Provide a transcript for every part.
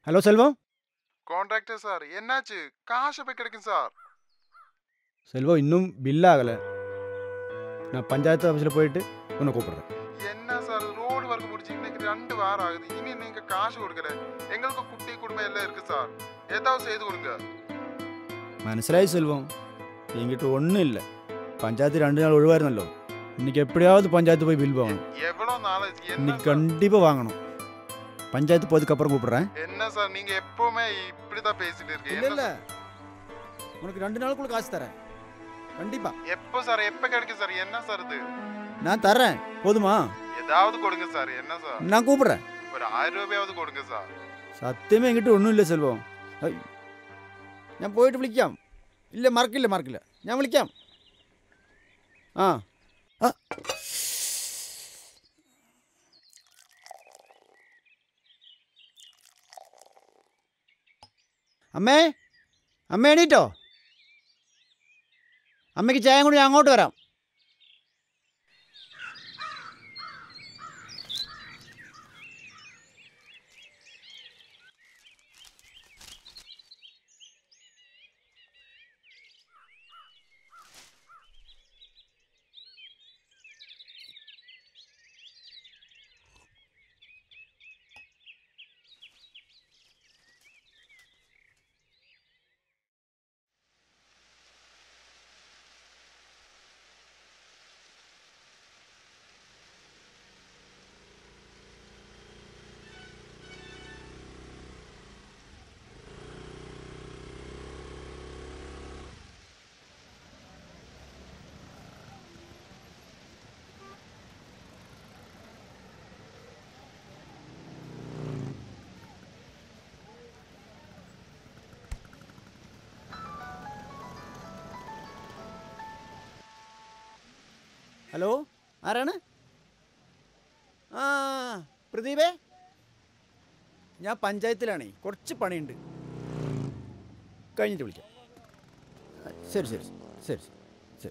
Hello செல்வம் contractor sir என்னாச்சு காசு எப்போ கிடைக்கும் சார் செல்வம் இன்னும் பில் ஆகலை நான் பஞ்சாயத்து ஆஃபீஸில் போயிட்டு உன்னை கூப்பிட்றேன் என்ன சார் ரோடு ஒர்க் முடிச்சு இன்னைக்கு ரெண்டு வாரம் ஆகுது இனி நீங்க காசு கொடுக்கல எங்களுக்கு குட்டி குடும்பம் எல்லாம் இருக்கு சார் ஏதாவது செய்து கொடுங்க മനസ്സിലായി സെൽവം എങ്കിട്ട് ഒന്നുമില്ല പഞ്ചായത്ത് രണ്ട് നാൾ ഒഴിവായിരുന്നല്ലോ இன்னைக்கு எப்படியாவது பஞ்சாயத்து போய் பில் வாங்கணும் எவ்வளவு நாளைக்கு என்ன இன்னைக்கு சார்? கண்டிப்பாக வாங்கணும் பஞ்சாயத்து போதுக்கப்புறம் கூப்பிட்றேன் என்ன சார் நீங்க எப்பவுமே இப்படிதான் பேசிட்டு இல்லை இருக்கீங்க இல்லை உனக்கு ரெண்டு நாளுக்குள்ள காசு தரேன் கண்டிப்பா எப்போ சார் எப்ப கிடைக்கும் சார் என்ன சார் இது நான் தரேன் போதுமா ஏதாவது கொடுங்க சார் என்ன சார் நான் கூப்பிட்றேன் ஒரு ஆயிரம் ரൂപയാவது കൊടുங்க സാർ സത്യമേ എങ്കിട്ട് ഒന്നുമില്ല സെൽവം ഐ, ഞാൻ പോയിട്ട് വിളിക്കാം ഇല്ല മറക്കില്ല മറക്കില്ല ഞാൻ വിളിക്കാം ആ ആ. അമ്മേ അമ്മ എണീറ്റോ അമ്മയ്ക്ക് ചായം കൂടി ഞാൻ അങ്ങോട്ട് വരാം ഹലോ ആരാണ് ആ പ്രദീപേ ഞാൻ പഞ്ചായത്തിലാണേ കുറച്ച് പണിയുണ്ട് കഴിഞ്ഞിട്ട് വിളിക്കാം ആ, ശരി ശരി ശരി ശരി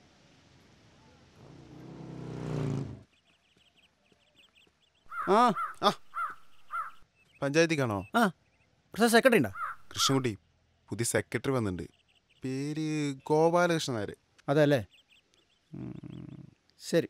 ആ പഞ്ചായത്തിക്കാണോ ആ പ്രസാദ് സെക്രട്ടറി ഉണ്ടോ കൃഷ്ണൻകുട്ടി പുതിയ സെക്രട്ടറി വന്നിട്ടുണ്ട് പേര് ഗോപാലകൃഷ്ണൻ നായർ അതെ അല്ലേ ഉം, ശരി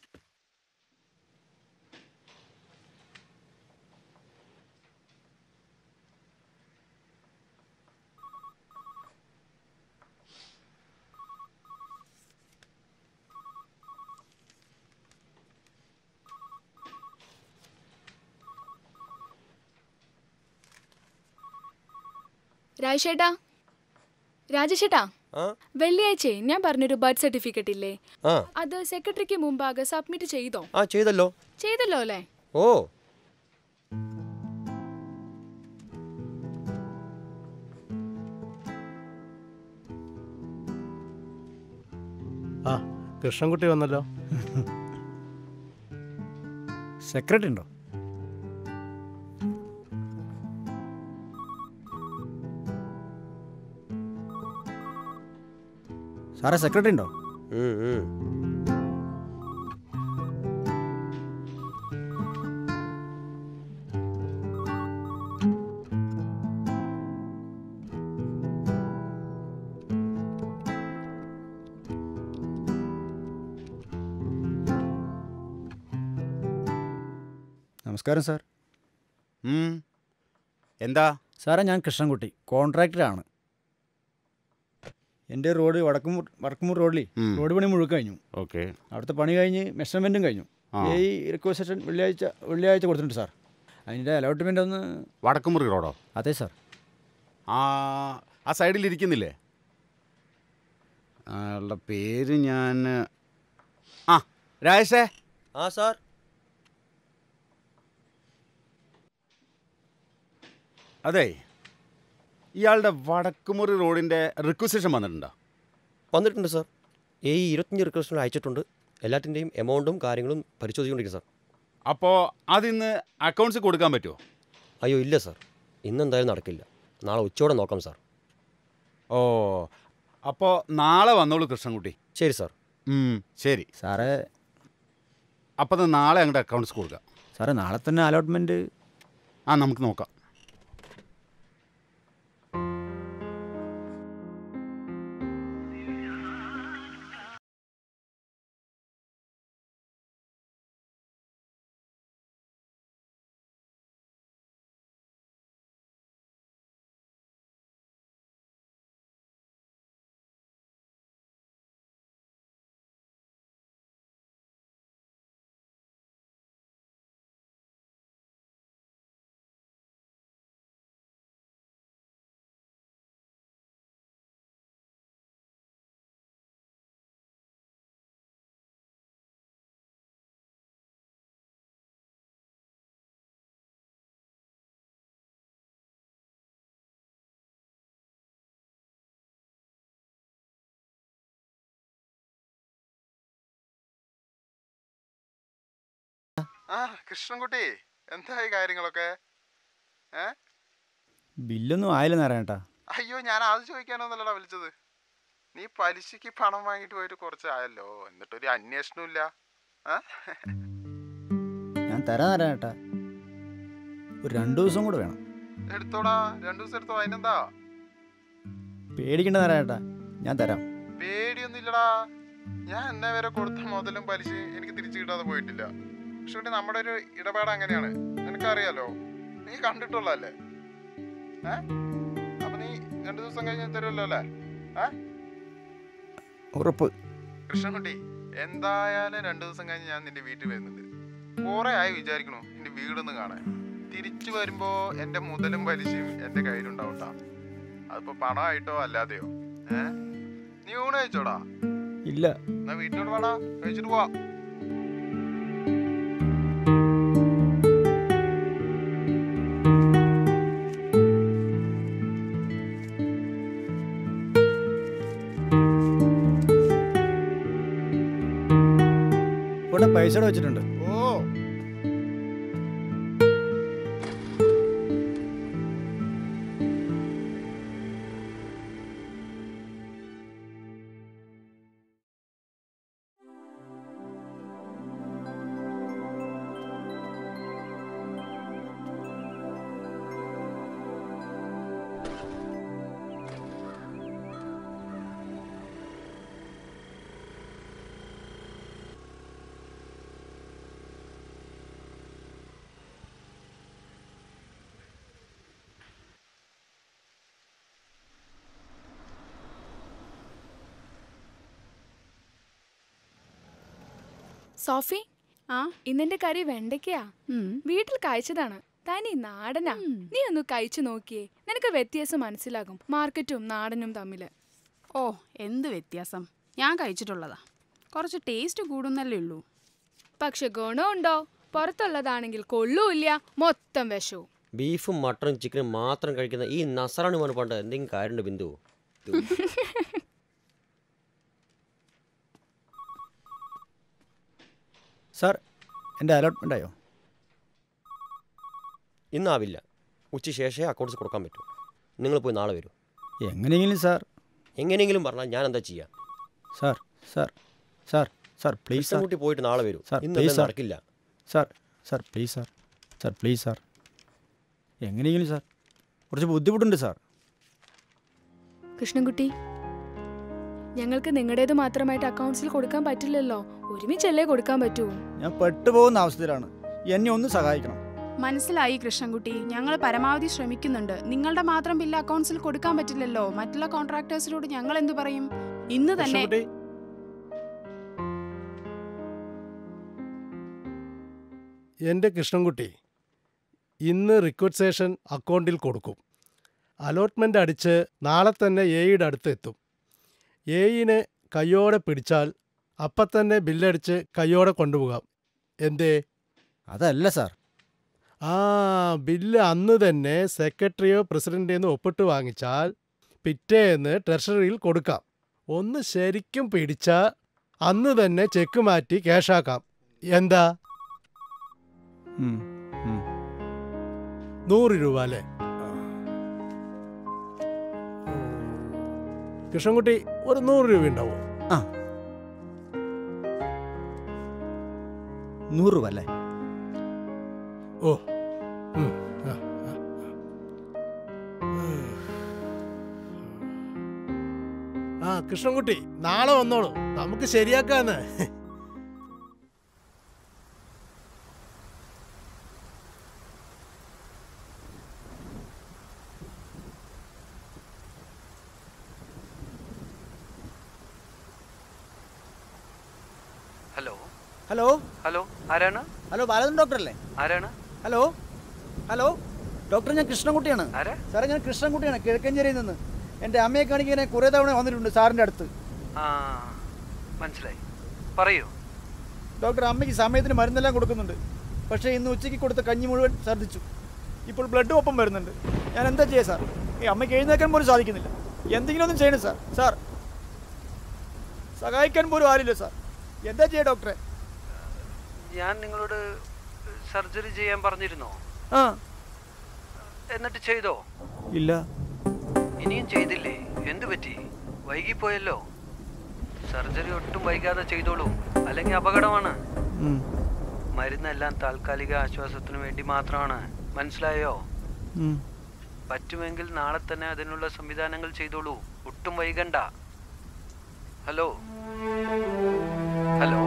രാജേട്ടാ രാജേഷേട്ടാ ആ വെള്ളിയാഴ്ചയെ ഞാൻ പറഞ്ഞൊരു ബർത്ത് സർട്ടിഫിക്കറ്റ് ഇല്ലേ ആ അത് സെക്രട്ടറിക്ക് മുമ്പാകെ സബ്മിറ്റ് ചെയ്തോ ആ ചെയ്തല്ലോ ചെയ്തല്ലോ അല്ലേ ഓ ആ കൃഷ്ണൻകുട്ടി വന്നല്ലോ സെക്രട്ടറി ഉണ്ടോ സാറേ സെക്രട്ടറി ഉണ്ടോ ഉം, ഉം. നമസ്കാരം സാർ ഉം. എന്താ സാറേ ഞാൻ കൃഷ്ണൻകുട്ടി കോൺട്രാക്ടറാണ് എൻ്റെ റോഡ് വടക്കുമൂർ വടക്കുമൂർ റോഡിൽ ഉം. റോഡ് പണി മുഴുവൻ കഴിഞ്ഞു ഓക്കെ അവിടുത്തെ പണി കഴിഞ്ഞ് മെഷർമെൻറ്റും കഴിഞ്ഞു ആ. ഈ റിക്വസ്റ്റേഷൻ വെള്ളിയാഴ്ച വെള്ളിയാഴ്ച കൊടുത്തിട്ടുണ്ട് സാർ അതിൻ്റെ അലോട്ട്മെൻ്റ് ഒന്ന് വടക്കുമുറി റോഡോ അതെ സാർ ആ ആ സൈഡിൽ ഇരിക്കുന്നില്ലേ അയാളുടെ പേര് ഞാൻ ആ രാജേഷേ ആ സാർ അതെ ഇയാളുടെ വടക്കുമുറി റോഡിൻ്റെ റിക്വസിഷൻ വന്നിട്ടുണ്ടോ വന്നിട്ടുണ്ട് സാർ ഈ ഇരുപത്തഞ്ച് റിക്വസ്റ്റുകൾ അയച്ചിട്ടുണ്ട് എല്ലാത്തിൻ്റെയും എമൗണ്ടും കാര്യങ്ങളും പരിശോധിച്ചുകൊണ്ടിരിക്കും സാർ അപ്പോൾ അതിന്ന് അക്കൗണ്ട്സ് കൊടുക്കാൻ പറ്റുമോ അയ്യോ ഇല്ല സാർ ഇന്ന് എന്തായാലും നടക്കില്ല നാളെ ഉച്ചയോടെ നോക്കാം സാർ ഓ അപ്പോൾ നാളെ വന്നോളൂ കൃഷ്ണൻകുട്ടി ശരി സാർ ഉം, ശരി സാറേ അപ്പോൾ അത് നാളെ അങ്ങോട്ട് അക്കൗണ്ട്സ് കൊടുക്കാം സാറേ നാളെ തന്നെ അലോട്ട്മെൻറ്റ് ആ നമുക്ക് നോക്കാം ആ കൃഷ്ണൻകുട്ടി എന്തായി കാര്യങ്ങളൊക്കെ ഏ ബില്ലൊന്നും ആയില്ല നാരായണേട്ടാ അയ്യോ ഞാൻ അത് ചോദിക്കാനൊന്നല്ലടാ വിളിച്ചത് നീ പലിശയ്ക്ക് പണം വാങ്ങിയിട്ട് പോയിട്ട് കുറച്ചായല്ലോ എന്നിട്ടൊരു അന്വേഷണവും ഇല്ല ആ ഞാൻ തരാം നാരായണേട്ടാ ഒരു രണ്ടു ദിവസം കൂടെ വേണം എടുത്തോടാ രണ്ടു ദിവസം എടുത്തോ അതിനെന്താ പേടിക്കണ്ട നാരായണേട്ടാ ഞാൻ തരാം പേടിയൊന്നും ഇല്ലടാ ഞാൻ എന്നെ വരെ കൊടുത്ത മുതലും പലിശ എനിക്ക് തിരിച്ചു കിട്ടാതെ പോയിട്ടില്ല പക്ഷെ ഇവിടെ നമ്മുടെ ഒരു ഇടപാട് അങ്ങനെയാണ് നിനക്കറിയാലോ നീ കണ്ടിട്ടുള്ളതല്ലേ ഏ അപ്പൊ നീ രണ്ടു ദിവസം കഴിഞ്ഞ് തരുമല്ലോ അല്ലേ ഏ ഉറപ്പ് കൃഷ്ണൻകുട്ടി എന്തായാലും രണ്ടു ദിവസം കഴിഞ്ഞ് ഞാൻ നിന്റെ വീട്ടിൽ വരുന്നുണ്ട് കുറെ ആയി വിചാരിക്കണു നിന്റെ വീടൊന്ന് കാണാൻ തിരിച്ചു വരുമ്പോ എന്റെ മുതലും പലിശയും എന്റെ കയ്യിലുണ്ടാവട്ടാ അതിപ്പോ പണമായിട്ടോ അല്ലാതെയോ ഏ നീ ഊണ് കഴിച്ചോടാ ഇല്ല എന്നാ വീട്ടിലോട്ട് വാടാ കഴിച്ചിട്ട് പോവാ ഇവിടെ പൈസ ഇവിടെ വെച്ചിട്ടുണ്ട് ഓ സോഫി ആ ഇന്നെന്റെ കറി വെണ്ടയ്ക്കയാ ഉം. വീട്ടിൽ കഴിച്ചതാണ് തനി നാടനാ ഉം. നീ ഒന്ന് കഴിച്ചു നോക്കിയേ നിനക്ക് വ്യത്യാസം മനസ്സിലാകും മാർക്കറ്റും നാടനും തമ്മില് ഓ എന്ത് വ്യത്യാസം ഞാൻ കഴിച്ചിട്ടുള്ളതാ കുറച്ച് ടേസ്റ്റ് കൂടുന്നല്ലേ ഉള്ളൂ പക്ഷെ ഗുണമുണ്ടോ പുറത്തുള്ളതാണെങ്കിൽ കൊള്ളൂല്ല മൊത്തം വിഷവും ബീഫും മട്ടണും ചിക്കനും മാത്രം കഴിക്കുന്ന ഈ നസറാണ് മോനെ പണ്ട് എന്തെങ്കിലും കാര്യമുണ്ട് ബിന്ദു ഇത് സാർ എൻ്റെ അലോട്ട്മെൻ്റ് ആയോ ഇന്നാവില്ല ഉച്ച ശേഷമേ അക്കൗണ്ട്സ് കൊടുക്കാൻ പറ്റൂ നിങ്ങൾ പോയി നാളെ വരൂ എങ്ങനെയെങ്കിലും സാർ എങ്ങനെയെങ്കിലും പറഞ്ഞാൽ ഞാൻ എന്താ ചെയ്യുക sir sir sir sir please sir Krishnankutty പോയിട്ട് നാളെ വരൂ സാർ, ഇന്ന് please, എന്തായാലും സാർ. നടക്കില്ല sir sir please sir sir please sir എങ്ങനെയെങ്കിലും സാർ കുറച്ച് ബുദ്ധിമുട്ടുണ്ട് സാർ കൃഷ്ണൻകുട്ടി ഞങ്ങൾക്ക് നിങ്ങളുടേത് മാത്രമായിട്ട് അക്കൗണ്ട്സിൽ കൊടുക്കാൻ പറ്റില്ലല്ലോ ഒരുമിച്ചല്ലേ കൊടുക്കാൻ പറ്റൂ ഞാൻ പെട്ടുപോകുന്ന അവസ്ഥയിലാണ് എന്നെ ഒന്ന് സഹായിക്കണം മനസ്സിലായി കൃഷ്ണൻകുട്ടി ഞങ്ങൾ പരമാവധി ശ്രമിക്കുന്നുണ്ട് നിങ്ങളുടെ മാത്രം ബില്ല് അക്കൗണ്ട്സിൽ കൊടുക്കാൻ പറ്റില്ലല്ലോ മറ്റുള്ള കോൺട്രാക്ടേഴ്സിനോട് ഞങ്ങൾ എന്തു പറയും ഇന്ന് തന്നെ കൃഷ്ണൻകുട്ടി എൻ്റെ കൃഷ്ണൻകുട്ടി ഇന്ന് റിക്വസ്റ്റേഷൻ അക്കൗണ്ടിൽ കൊടുക്കും അലോട്ട്മെൻ്റ് അടിച്ച് നാളെ തന്നെ എയുടെ അടുത്ത് എത്തും എയിനെ കയ്യോടെ പിടിച്ചാൽ അപ്പം തന്നെ ബില്ലടിച്ച് കയ്യോടെ കൊണ്ടുപോകാം എന്തേ അതല്ല സാർ ആ ബില്ല് അന്ന് തന്നെ സെക്രട്ടറിയോ പ്രസിഡന്റിൽ നിന്ന് ഒപ്പിട്ട് വാങ്ങിച്ചാൽ പിറ്റേന്ന് ട്രഷറിയിൽ കൊടുക്കാം ഒന്ന് ശരിക്കും പിടിച്ചാൽ അന്ന് തന്നെ ചെക്ക് മാറ്റി ക്യാഷാക്കാം എന്താ ഉം, ഉം. നൂറ് രൂപ അല്ലേ കൃഷ്ണൻകുട്ടി ഒരു നൂറ് രൂപ ഉണ്ടാവും നൂറ് രൂപ അല്ലേ ഓ ഉം, ആ, ആ. ആ കൃഷ്ണൻകുട്ടി നാളെ വന്നോളൂ നമുക്ക് ശരിയാക്കാന്ന് ഹലോ ഹലോ ഹലോ ആരാണ് ഹലോ ബാലചന്ദ്രൻ ഡോക്ടർ അല്ലേ ആരാണ് ഹലോ ഹലോ ഡോക്ടർ ഞാൻ കൃഷ്ണൻകുട്ടിയാണ് ആരാ സാറേ ഞാൻ കൃഷ്ണൻകുട്ടിയാണ് കിഴക്കഞ്ചേരിയിൽ നിന്ന് എൻ്റെ അമ്മയെ കാണിക്കാൻ ഞാൻ കുറേ തവണ വന്നിട്ടുണ്ട് സാറിൻ്റെ അടുത്ത് ആ മനസ്സിലായി പറയൂ ഡോക്ടർ അമ്മയ്ക്ക് സമയത്തിന് മരുന്നെല്ലാം കൊടുക്കുന്നുണ്ട് പക്ഷേ ഇന്ന് ഉച്ചയ്ക്ക് കൊടുത്ത കഞ്ഞി മുഴുവൻ ഛർദ്ദിച്ചു ഇപ്പോൾ ബ്ലഡ് ഒപ്പം വരുന്നുണ്ട് ഞാൻ എന്താ ചെയ്യുക സാർ ഈ അമ്മയ്ക്ക് എഴുന്നേക്കാൻ പോലും സാധിക്കുന്നില്ല എന്തെങ്കിലും ഒന്നും ചെയ്യണം സാർ സാർ സഹായിക്കാൻ പോലും ആരില്ല സാർ എന്താ ചെയ്യുക ഡോക്ടറെ ഞാൻ നിങ്ങളോട് സർജറി ചെയ്യാൻ പറഞ്ഞിരുന്നോ ആ എന്നിട്ട് ചെയ്തോ ഇല്ല ഇനിയും ചെയ്തില്ലേ എന്തു പറ്റി വൈകിപ്പോയല്ലോ സർജറി ഒട്ടും വൈകാതെ ചെയ്തോളൂ അല്ലെങ്കിൽ അപകടമാണ് ഉം, മരുന്നെല്ലാം താൽക്കാലിക ആശ്വാസത്തിന് വേണ്ടി മാത്രമാണ് മനസ്സിലായോ ഉം. പറ്റുമെങ്കിൽ നാളെ തന്നെ അതിനുള്ള സംവിധാനങ്ങൾ ചെയ്തോളൂ ഒട്ടും വൈകണ്ട ഹലോ ഹലോ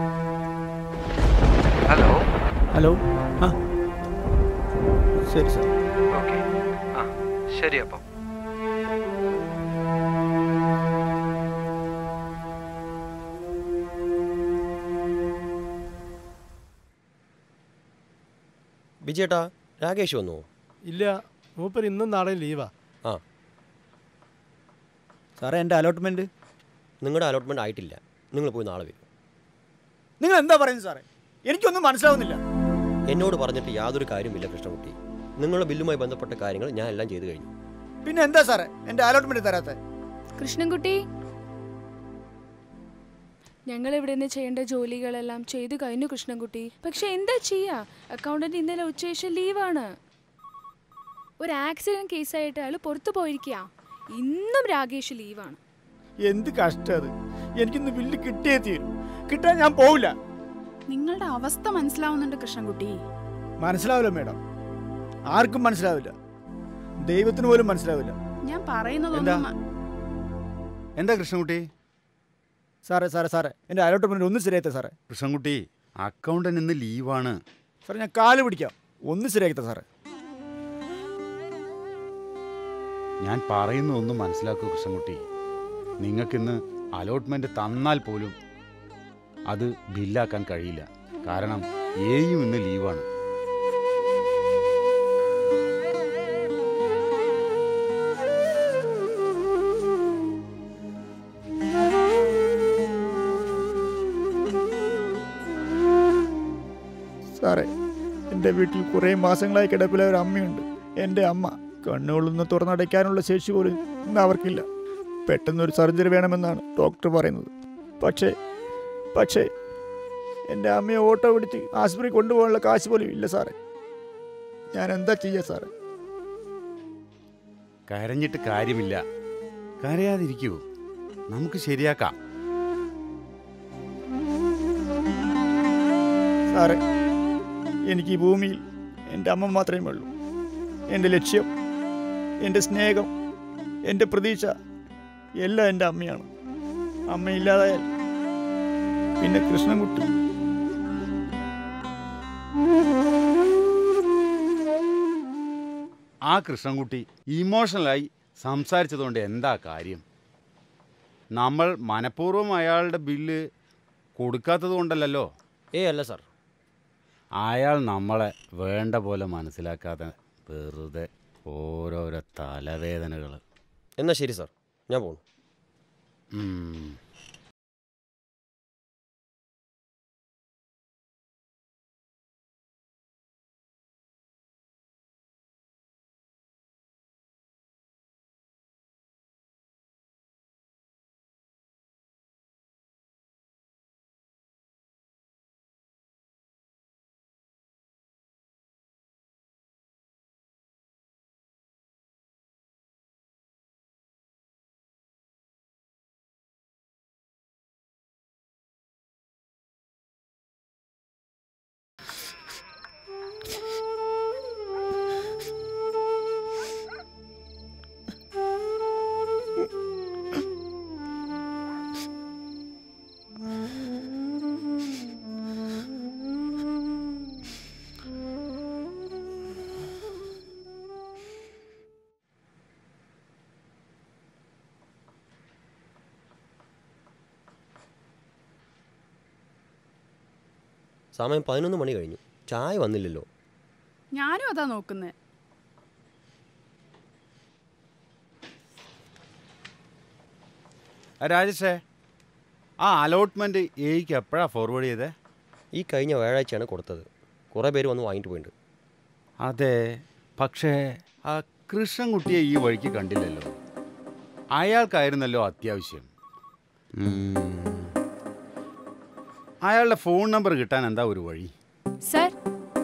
ഹലോ ഹലോ ആ ശരി സാർ ഓക്കെ ആ ശരി അപ്പം ബിജേട്ടാ രാകേഷ് വന്നോ ഇല്ല മൂപ്പർ ഇന്നും നാളെയും ലീവാ ആ സാറേ എൻ്റെ അലോട്ട്മെൻറ്റ് നിങ്ങളുടെ അലോട്ട്മെൻറ്റ് ആയിട്ടില്ല നിങ്ങൾ പോയി നാളെ വരും നിങ്ങൾ എന്താ പറയുന്നത് സാറേ എനിക്കൊന്നും മനസ്സിലാവുന്നില്ല എന്നോട് പറഞ്ഞിട്ട് യാതൊരു കാര്യമില്ല കൃഷ്ണകുട്ടി നിങ്ങളുടെ ബില്ലുമായി ബന്ധപ്പെട്ട കാര്യങ്ങൾ ഞാൻ എല്ലാം ചെയ്തു കഴിഞ്ഞു പിന്നെ എന്താ സാറേ എൻ്റെ അലോട്ട്മെൻറ്റ് തരാത്ത കൃഷ്ണൻകുട്ടി ഞങ്ങൾ ഇവിടെ നിന്ന് ചെയ്യേണ്ട ജോലികളെല്ലാം ചെയ്തു കഴിഞ്ഞു കൃഷ്ണൻകുട്ടി പക്ഷെ എന്താ ചെയ്യാ അക്കൗണ്ടന്റ് ഇന്നലെ ഉച്ചശേഷം ലീവാണ് ഒരു ആക്സിഡന്റ് കേസായിട്ട് അയാൾ പുറത്തു പോയിരിക്കുക ഇന്നും രാകേഷ് ലീവാണ് എന്ത് കഷ്ടം അത് എനിക്കിന്ന് ബില്ല് കിട്ടിയേ തീരും കിട്ടാൻ ഞാൻ പോവില്ല നിങ്ങളുടെ അവസ്ഥ മനസ്സിലാവുന്നുണ്ട് കൃഷ്ണൻകുട്ടി മനസ്സിലാവില്ല മേഡം ആർക്കും മനസ്സിലാവില്ല ദൈവത്തിന് പോലും മനസ്സിലാവില്ല ഞാൻ പറയുന്നതൊന്നും മ- എന്താ കൃഷ്ണൻകുട്ടി സാറേ സാറേ സാറേ എൻ്റെ അലോട്ട്മെൻറ്റ് ഒന്ന് ശരിയാത്ത സാറേ കൃഷ്ണൻകുട്ടി അക്കൗണ്ടന്റ് ഇന്ന് ലീവാണ് സാറേ ഞാൻ കാല് പിടിക്കാം ഒന്ന് ശരിയാക്കത്ത സാറേ ഞാൻ പറയുന്ന ഒന്നും മനസ്സിലാക്കൂ കൃഷ്ണൻകുട്ടി നിങ്ങൾക്കിന്ന് അലോട്ട്മെന്റ് തന്നാൽ പോലും അത് ബില്ലാക്കാൻ കഴിയില്ല കാരണം ഏയും ഇന്ന് ലീവാണ് സാറേ എൻ്റെ വീട്ടിൽ കുറേ മാസങ്ങളായി കിടപ്പിലെ ഒരു അമ്മയുണ്ട് എൻ്റെ അമ്മ കണ്ണുകളൊന്ന് തുറന്നടയ്ക്കാനുള്ള ശേഷി പോലും ഇന്ന് അവർക്കില്ല പെട്ടെന്നൊരു സർജറി വേണമെന്നാണ് ഡോക്ടർ പറയുന്നത് പക്ഷേ പക്ഷേ എൻ്റെ അമ്മയെ ഓട്ടോ പിടിച്ച് ആശുപത്രി കൊണ്ടുപോകാനുള്ള കാശ് പോലും ഇല്ല സാറേ ഞാൻ എന്താ ചെയ്യുക സാറേ കരഞ്ഞിട്ട് കാര്യമില്ല കരയാതിരിക്കൂ നമുക്ക് ശരിയാക്കാം സാറേ എനിക്ക് ഈ ഭൂമിയിൽ എൻ്റെ അമ്മ മാത്രമേ ഉള്ളൂ എൻ്റെ ലക്ഷ്യം എൻ്റെ സ്നേഹം എൻ്റെ പ്രതീക്ഷ എല്ലാം എൻ്റെ അമ്മയാണ് അമ്മയില്ലാതായാൽ പിന്നെ കൃഷ്ണൻകുട്ടി ആ കൃഷ്ണൻകുട്ടി ഇമോഷണലായി സംസാരിച്ചതുകൊണ്ട് എന്താ കാര്യം നമ്മൾ മനഃപൂർവ്വം അയാളുടെ ബില്ല് കൊടുക്കാത്തത് കൊണ്ടല്ലല്ലോ ഏ അല്ല സാർ അയാൾ നമ്മളെ വേണ്ട പോലെ മനസ്സിലാക്കാതെ വെറുതെ ഓരോരോ തലവേദനകൾ എന്നാൽ ശരി സാർ ഞാൻ പോണു സമയം പതിനൊന്ന് മണി കഴിഞ്ഞു ചായ വന്നില്ലല്ലോ ഞാനും അതാ നോക്കുന്നത് രാജേഷേ ആ അലോട്ട്മെൻറ്റ് എയ്ക്ക് എപ്പോഴാണ് ഫോർവേഡ് ചെയ്തേ ഈ കഴിഞ്ഞ വ്യാഴാഴ്ചയാണ് കൊടുത്തത് കുറേ പേര് വന്ന് വാങ്ങിയിട്ട് പോയിട്ടുണ്ട് അതെ പക്ഷേ ആ കൃഷ്ണൻകുട്ടിയെ ഈ വഴിക്ക് കണ്ടില്ലല്ലോ അയാൾക്കായിരുന്നല്ലോ അത്യാവശ്യം ഉം. അയാളുടെ ഫോൺ നമ്പർ കിട്ടാൻ എന്താ ഒരു വഴി സർ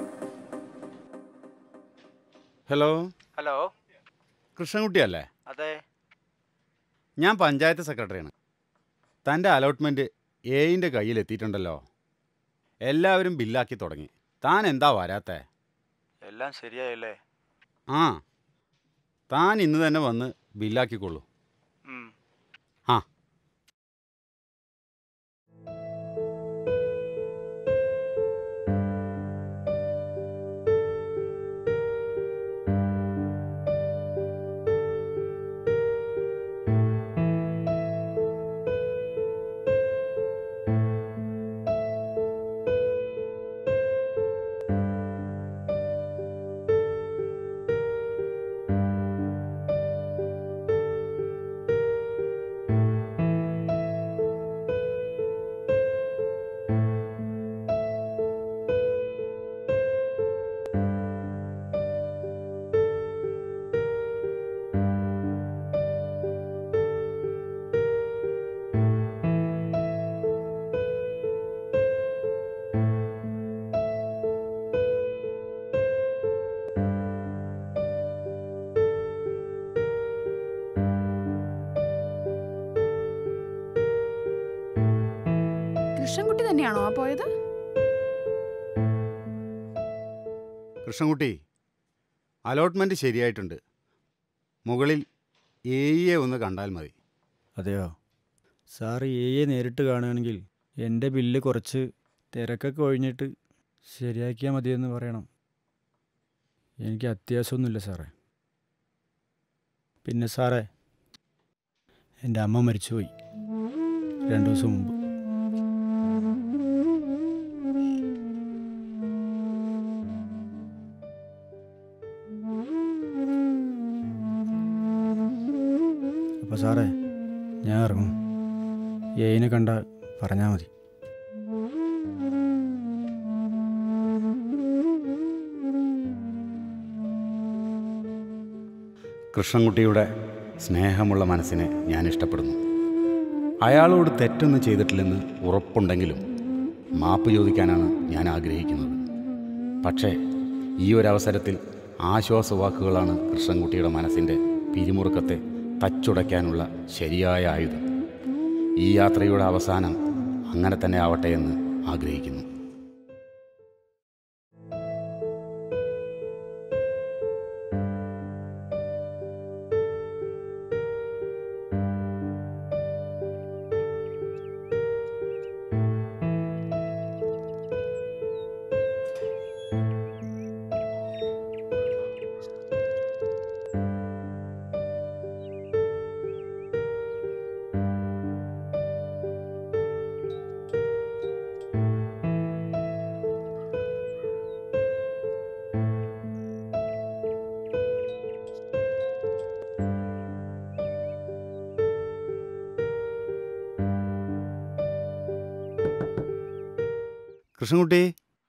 ഹലോ ഹലോ കൃഷ്ണൻകുട്ടി അല്ലേ അതെ ഞാൻ പഞ്ചായത്ത് സെക്രട്ടറിയാണ് തൻ്റെ അലോട്ട്മെൻറ്റ് എയിൻ്റെ കയ്യിൽ എത്തിയിട്ടുണ്ടല്ലോ എല്ലാവരും ബില്ലാക്കി തുടങ്ങി താൻ എന്താ വരാത്തേ എല്ലാം ശരിയായല്ലേ ആ താൻ ഇന്ന് തന്നെ വന്ന് ബില്ലാക്കിക്കൊള്ളൂ ഉം. ആ കൃഷ്ണൻകുട്ടി തന്നെയാണോ ആ പോയത് കൃഷ്ണൻകുട്ടി അലോട്ട്മെൻറ്റ് ശരിയായിട്ടുണ്ട് മുകളിൽ എയെ ഒന്ന് കണ്ടാൽ മതി അതെയോ സാർ എയെ നേരിട്ട് കാണുകയാണെങ്കിൽ എൻ്റെ ബില്ല് കുറച്ച് തിരക്കൊക്കെ ഒഴിഞ്ഞിട്ട് ശരിയാക്കിയാൽ മതിയെന്ന് പറയണം എനിക്ക് അത്യാവശ്യമൊന്നുമില്ല സാറേ പിന്നെ സാറേ എൻ്റെ അമ്മ മരിച്ചുപോയി രണ്ട് ദിവസം മുമ്പ് അപ്പോൾ സാറേ ഞാൻ ഇറങ്ങും എയിനെ കണ്ട പറഞ്ഞാൽ മതി കൃഷ്ണൻകുട്ടിയുടെ സ്നേഹമുള്ള മനസ്സിനെ ഞാൻ ഇഷ്ടപ്പെടുന്നു അയാളോട് തെറ്റൊന്നും ചെയ്തിട്ടില്ലെന്ന് ഉറപ്പുണ്ടെങ്കിലും മാപ്പ് ചോദിക്കാനാണ് ഞാൻ ആഗ്രഹിക്കുന്നത് പക്ഷേ ഈ ഒരു അവസരത്തിൽ ആശ്വാസവാക്കുകളാണ് കൃഷ്ണൻകുട്ടിയുടെ മനസ്സിൻ്റെ പിരിമുറുക്കത്തെ തച്ചുടയ്ക്കാനുള്ള ശരിയായ ആയുധം ഈ യാത്രയുടെ അവസാനം അങ്ങനെ തന്നെ ആവട്ടെ എന്ന് ആഗ്രഹിക്കുന്നു കൃഷ്ണൻകുട്ടി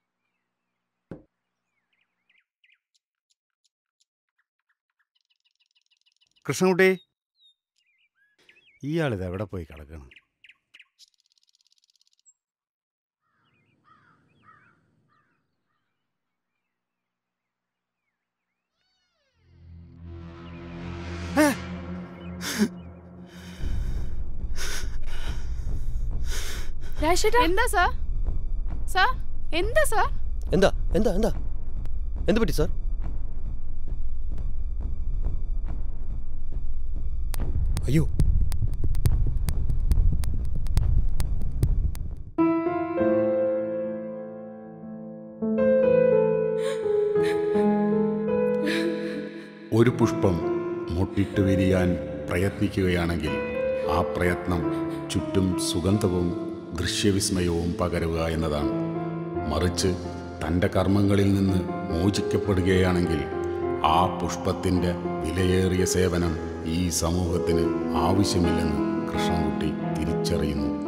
കൃഷ്ണൻകുട്ടി ഇയാളിത് എവിടെ പോയി കിടക്കണം രാജേട്ടാ എന്താ സാർ സാർ എന്താ സാർ എന്താ എന്താ എന്താ എന്ത് പറ്റി സാർ അയ്യോ ഒരു പുഷ്പം മുട്ടിട്ട് വിരിയാൻ പ്രയത്നിക്കുകയാണെങ്കിൽ ആ പ്രയത്നം ചുറ്റും സുഗന്ധവും ദൃശ്യവിസ്മയവും പകരുക എന്നതാണ് മറിച്ച് തൻ്റെ കർമ്മങ്ങളിൽ നിന്ന് മോചിക്കപ്പെടുകയാണെങ്കിൽ ആ പുഷ്പത്തിൻ്റെ വിലയേറിയ സേവനം ഈ സമൂഹത്തിന് ആവശ്യമില്ലെന്ന് കൃഷ്ണൻകുട്ടി തിരിച്ചറിയുന്നു